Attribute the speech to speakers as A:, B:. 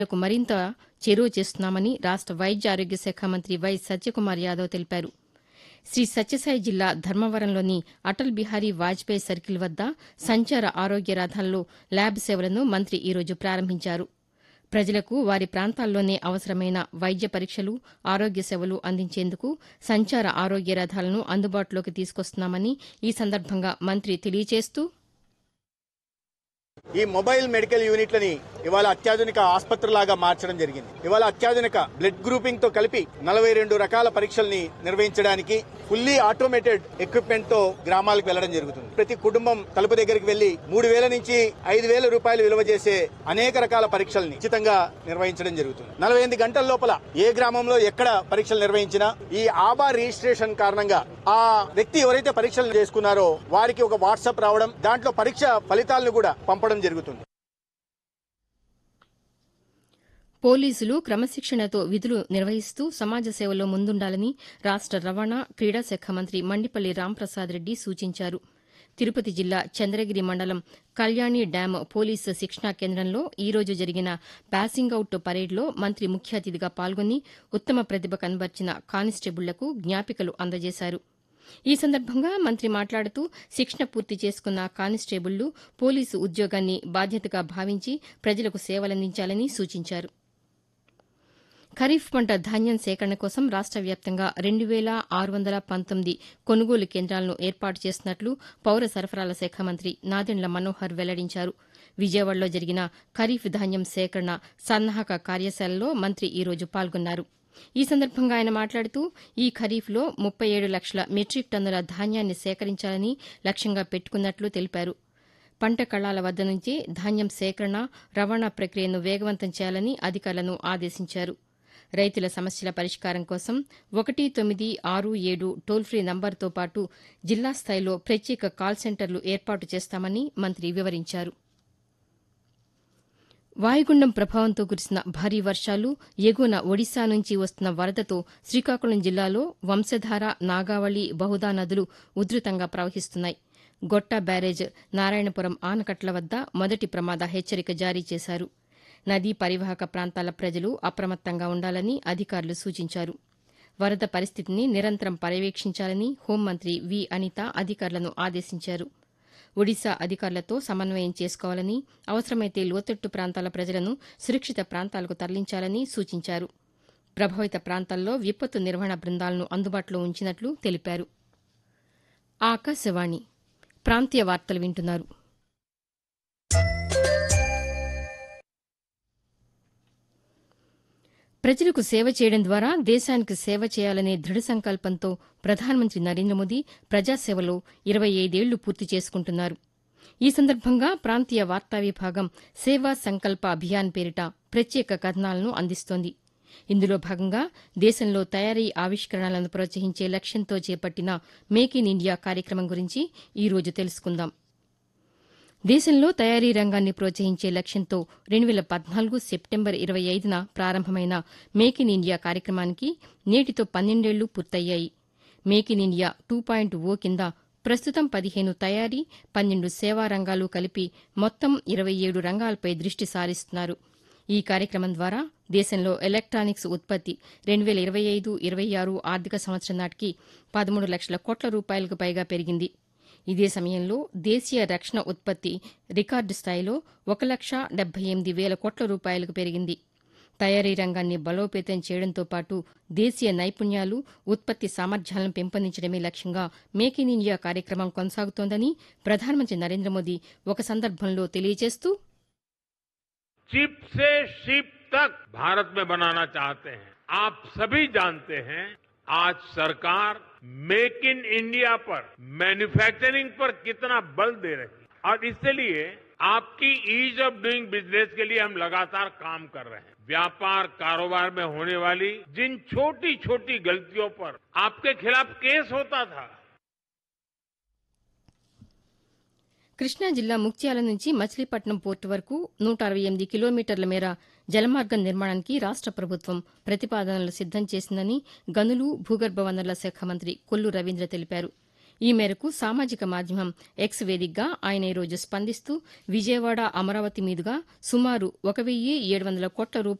A: లకు మరింత చేరువ చేస్తున్నామని రాష్ట వైద్య ఆరోగ్య శాఖ మంత్రి వై సత్యకుమార్ యాదవ్ తెలిపారు శ్రీ సత్యసాయి జిల్లా ధర్మవరంలోని అటల్ బిహారీ వాజ్పేయి సర్కిల్ వద్ద సంచార ఆరోగ్య రథాల్లో ల్యాబ్ సేవలను మంత్రి ఈరోజు ప్రారంభించారు ప్రజలకు వారి ప్రాంతాల్లోనే అవసరమైన వైద్య పరీక్షలు ఆరోగ్య సేవలు అందించేందుకు సంచార ఆరోగ్య రథాలను అందుబాటులోకి తీసుకొస్తున్నామని ఈ సందర్భంగా మంత్రి తెలియజేస్తూ
B: ఈ మొబైల్ మెడికల్ యూనిట్లని ఇవాళ అత్యాధునిక ఆసుపత్రిలాగా మార్చడం జరిగింది ఇవాళ అత్యాధునిక బ్లడ్ గ్రూపింగ్ తో కలిపి నలభై రెండు రకాల పరీక్షల్ని నిర్వహించడానికి ఫుల్లీ ఆటోమేటెడ్ ఎక్విప్మెంట్ తో గ్రామాలకు వెళ్లడం జరుగుతుంది ప్రతి కుటుంబం తలుపు దగ్గరికి వెళ్లి మూడు వేల నుంచి ఐదు వేల రూపాయలు విలువ చేసే అనేక రకాల పరీక్షల్ని ఉచితంగా నిర్వహించడం జరుగుతుంది నలభై ఎనిమిది గంటల లోపల ఏ గ్రామంలో ఎక్కడ పరీక్షలు నిర్వహించినా ఈ ఆబా రిజిస్ట్రేషన్ కారణంగా ఆ వ్యక్తి ఎవరైతే పరీక్షలు చేసుకున్నారో వారికి ఒక వాట్సాప్ రావడం దాంట్లో పరీక్ష ఫలితాలను కూడా పంపడం జరుగుతుంది
A: పోలీసులు క్రమశిక్షణతో విధులు నిర్వహిస్తూ సమాజ సేవలో ముందుండాలని రాష్ట రవాణా క్రీడా శాఖ మంత్రి మండిపల్లి రాంప్రసాద్ రెడ్డి సూచించారు తిరుపతి జిల్లా చంద్రగిరి మండలం కళ్యాణి డ్యాం పోలీసు శిక్షణా కేంద్రంలో ఈ రోజు జరిగిన పాసింగ్ అవుట్ పరేడ్లో మంత్రి ముఖ్య అతిథిగా పాల్గొని ఉత్తమ ప్రతిభ కనబర్చిన కానిస్టేబుళ్లకు జ్ఞాపికలు అందజేశారు ఈ సందర్భంగా మంత్రి మాట్లాడుతూ శిక్షణ పూర్తి చేసుకున్న కానిస్టేబుళ్లు పోలీసు ఉద్యోగాన్ని బాధ్యతగా భావించి ప్రజలకు సేవలందించాలని సూచించారు ఖరీఫ్ పంట ధాన్యం సేకరణ కోసం రాష్ట వ్యాప్తంగా రెండు వేల ఆరు వందల పంతొమ్మిది కొనుగోలు కేంద్రాలను ఏర్పాటు చేస్తున్నట్లు పౌర సరఫరాల శాఖ మంత్రి నాదెండ్ల మనోహర్ వెల్లడించారు విజయవాడలో జరిగిన ఖరీఫ్ ధాన్యం సేకరణ సన్నాహక కార్యశాలలో మంత్రి ఈ రోజు పాల్గొన్నారు ఈ సందర్భంగా ఆయన మాట్లాడుతూ ఈ ఖరీఫ్లో ముప్పై ఏడు లక్షల మెట్రిక్ టన్నుల ధాన్యాన్ని సేకరించాలని లక్ష్యంగా పెట్టుకున్నట్లు తెలిపారు పంట కళాల వద్ద నుంచి ధాన్యం సేకరణ రవాణా ప్రక్రియను వేగవంతం చేయాలని అధికారులను ఆదేశించారు రైతుల సమస్యల పరిష్కారం కోసం ఒకటి తొమ్మిది ఆరు ఏడు టోల్ ఫ్రీ నంబర్తో పాటు జిల్లా స్థాయిలో ప్రత్యేక కాల్ సెంటర్లు ఏర్పాటు చేస్తామని మంత్రి వివరించారు వాయుగుండం ప్రభావంతో కురిసిన భారీ వర్షాలు ఎగువన ఒడిశా నుంచి వస్తున్న వరదతో శ్రీకాకుళం జిల్లాలో వంశధార నాగావళి బహుదా నదులు ఉధృతంగా ప్రవహిస్తున్నాయి గొట్ట బ్యారేజ్ నారాయణపురం ఆనకట్ల వద్ద మొదటి ప్రమాద హెచ్చరిక జారీ చేశారు నదీ పరివాహక ప్రాంతాల ప్రజలు అప్రమత్తంగా ఉండాలని అధికారులు సూచించారు వరద పరిస్థితిని నిరంతరం పర్యవేక్షించాలని హోంమంత్రి వి అనిత అధికారులను ఆదేశించారు ఒడిశా అధికారులతో సమన్వయం చేసుకోవాలని అవసరమైతే లోతట్టు ప్రాంతాల ప్రజలను సురక్షిత ప్రాంతాలకు తరలించాలని సూచించారు ప్రభావిత ప్రాంతాల్లో విపత్తు నిర్వహణ బృందాలను అందుబాటులో ఉంచినట్లు తెలిపారు ఆకాశవాణి ప్రాంతీయ వార్తలు వింటున్నారు ప్రజలకు సేవ చేయడం ద్వారా దేశానికి సేవ చేయాలనే దృఢ సంకల్పంతో ప్రధానమంత్రి నరేంద్ర మోదీ ప్రజాసేవలో ఇరవై ఐదేళ్లు పూర్తి చేసుకుంటున్నారు ఈ సందర్భంగా ప్రాంతీయ వార్తా విభాగం సేవా సంకల్ప అభియాన్ పేరిట ప్రత్యేక కథనాలను అందిస్తోంది ఇందులో భాగంగా దేశంలో తయారీ ఆవిష్కరణలను ప్రోత్సహించే లక్ష్యంతో చేపట్టిన మేక్ ఇన్ ఇండియా కార్యక్రమం గురించి ఈ రోజు తెలుసుకుందాం దేశంలో తయారీ రంగాన్ని ప్రోత్సహించే లక్ష్యంతో రెండు వేల పద్నాలుగు సెప్టెంబర్ ఇరవై ఐదున ప్రారంభమైన మేక్ ఇన్ ఇండియా కార్యక్రమానికి నేటితో పన్నెండేళ్లు పూర్తయ్యాయి make in India two point O కింద ప్రస్తుతం పదిహేను తయారీ పన్నెండు సేవా రంగాలు కలిపి మొత్తం ఇరవై ఏడు రంగాలపై దృష్టి సారిస్తున్నారు ఈ కార్యక్రమం ద్వారా దేశంలో ఎలక్టానిక్స్ ఉత్పత్తి రెండు వేల ఇరవై ఐదు ఇరవై ఆరు ఆర్థిక సంవత్సరం నాటికి పదమూడు లక్షల కోట్ల రూపాయలకు పైగా పెరిగింది ఇదే సమయంలో దేశీయ రక్షణ ఉత్పత్తి రికార్డు స్థాయిలో ఒక లక్ష డెబ్బై ఎనిమిది వేల కోట్ల రూపాయలకు పెరిగింది తయారీ రంగాన్ని బలోపేతం చేయడంతో పాటు దేశీయ నైపుణ్యాలు ఉత్పత్తి సామర్థ్యాలను పెంపొందించడమే లక్ష్యంగా మేక్ ఇన్ ఇండియా కార్యక్రమం కొనసాగుతోందని ప్రధానమంత్రి నరేంద్ర మోదీ ఒక సందర్భంలో తెలియజేస్తూ
C: चिप से शिप तक भारत में बनाना चाहते हैं आप सभी जानते हैं आज सरकार मेक इन इंडिया पर मैन्युफैक्चरिंग पर कितना बल दे रही है और इसलिए आपकी ईज ऑफ डूइंग बिजनेस के लिए हम लगातार काम कर रहे हैं व्यापार कारोबार में होने वाली जिन छोटी छोटी गलतियों पर आपके खिलाफ केस होता था
A: కృష్ణా జిల్లా ముక్త్యాల నుంచి మచిలీపట్నం పోర్టు వరకు నూట అరవై ఎనిమిది కిలోమీటర్ల మేర జలమార్గం నిర్మాణానికి రాష్ట ప్రభుత్వం ప్రతిపాదనలు సిద్దం చేసిందని గనులు భూగర్భ వనరుల శాఖ మంత్రి కొల్లు రవీంద్ర తెలిపారు ఈ మేరకు సామాజిక మాధ్యమం ఎక్స్ వేదికగా ఆయన ఈరోజు స్పందిస్తూ విజయవాడ అమరావతి మీదుగా సుమారు ఒక వెయ్యి ఏడు వందల కోట్ల రూపాయల